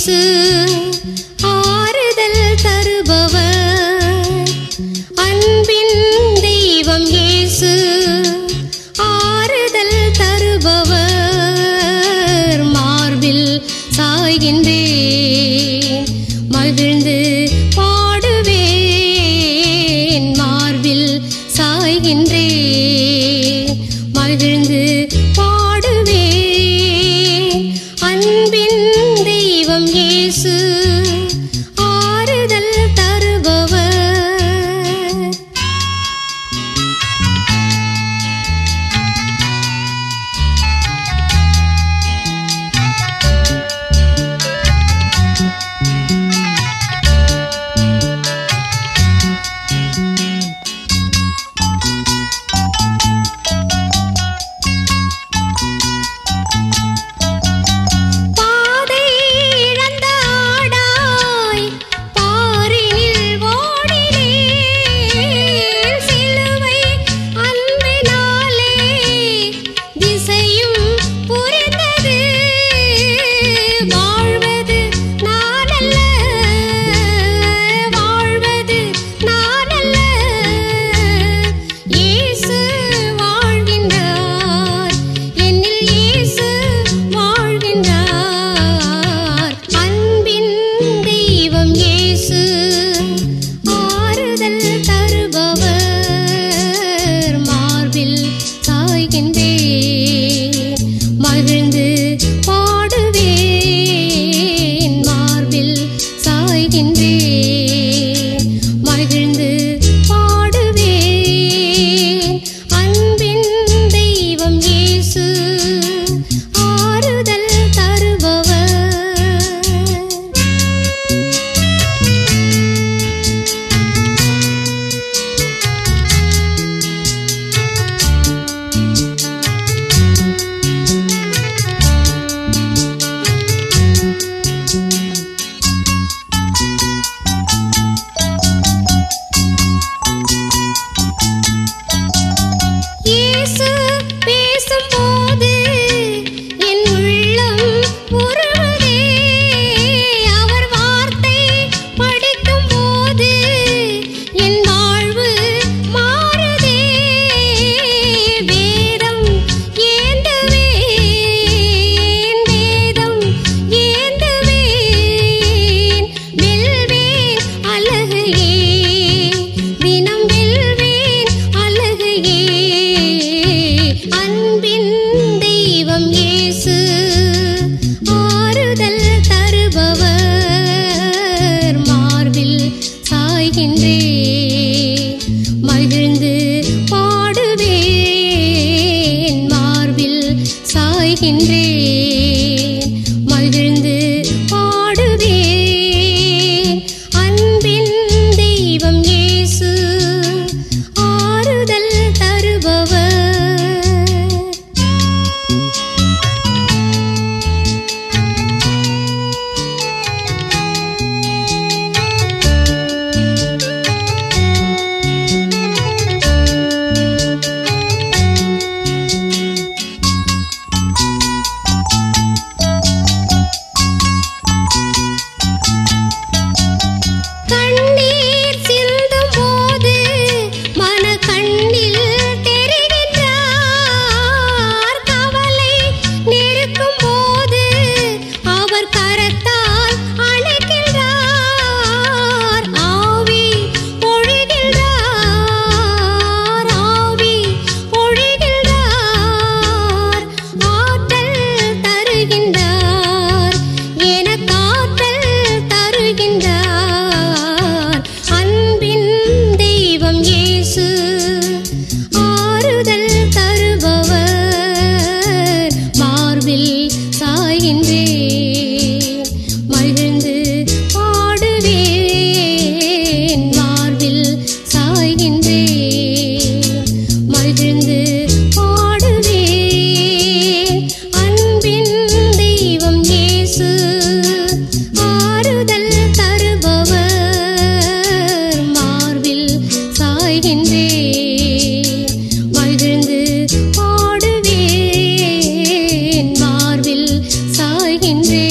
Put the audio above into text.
இயேசு ஆறுதல் தருபவர் அன்பின் தெய்வம் இயேசு ஆறுதல் தருபவர் மார்பில் சாய்கின்றேன் மகிழ்ந்து பாடுவேன் மார்பில் சாய்கின்றேன் மகிழ்ந்து பாடுவேன் அன்பின் தெய்வம் இயேசு ஆறுதல் தருபவர் பாதை இழந்த ஆடாய் பாரினில் ஓடினேன் சிலுவை அன்பினாலே திசையும் புரிந்தது வாழ்வது நானல்ல வாழ்வது நானல்ல இயேசு வாழ்கின்றார் என்னில் இயேசு வாழ்கின்றார் அன்பின் தெய்வம் இயேசு ஆறுதல் தருபவர் மார்பில் சாய்கின்றேன் மகிழ்ந்து பாடுவேன் மார்பில் சாய்கின்றேன் மகிழ்ந்து பாடுவேன் அன்பின் தெய்வம் இயேசு ஆறுதல் தருபவர் இயேசு பேசும்போது என் உள்ளம் உருகுதே அவர் வார்த்தை படிக்கும்போது என் வாழ்வு மாறுதே வேதம் ஏந்துவேன் வேதம் ஏந்துவேன் வெல்வேன் அழகையே தினம் வெல்வேன் அழகையே அன்பின் தெய்வம் இயேசு ஆறுதல் தருபவர் மார்பில் சாய்கின்றேன் மகிழ்ந்து பாடுவேன் மார்பில் சாய்கின்றேன் மகிழ்ந்து பாடுவேன் அன்பின் தெய்வம் இயேசு ஆறுதல் தருபவர் கண்ணீர் சிந்தும் போது மன கண்ணில் தெரிகின்றார் கவலை நெருக்கும் போது அவர் கரத்தால் அணைக்கின்றார் ஆவி பொழிகின்றார் ஆவி பொழிகின்றார் ஆற்றல் தருகின்றார் எனக்கு ஆற்றல் தருகின்றார் அன்பின் தெய்வம் இயேசு ஆறுதல் தருபவர் மார்பில் சாய்கின்றேன் மகிழ்ந்து பாடுவேன் மார்பில் சாய்கின்றேன் மகிழ்ந்து பாடுவேன் அன்பின் தெய்வம் இயேசு ஆறுதல் தருபவர் மார்பில் சாய்கின்றேன் மகிழ்ந்து பாடுவேன் மார்பில் சாய்கின்றேன்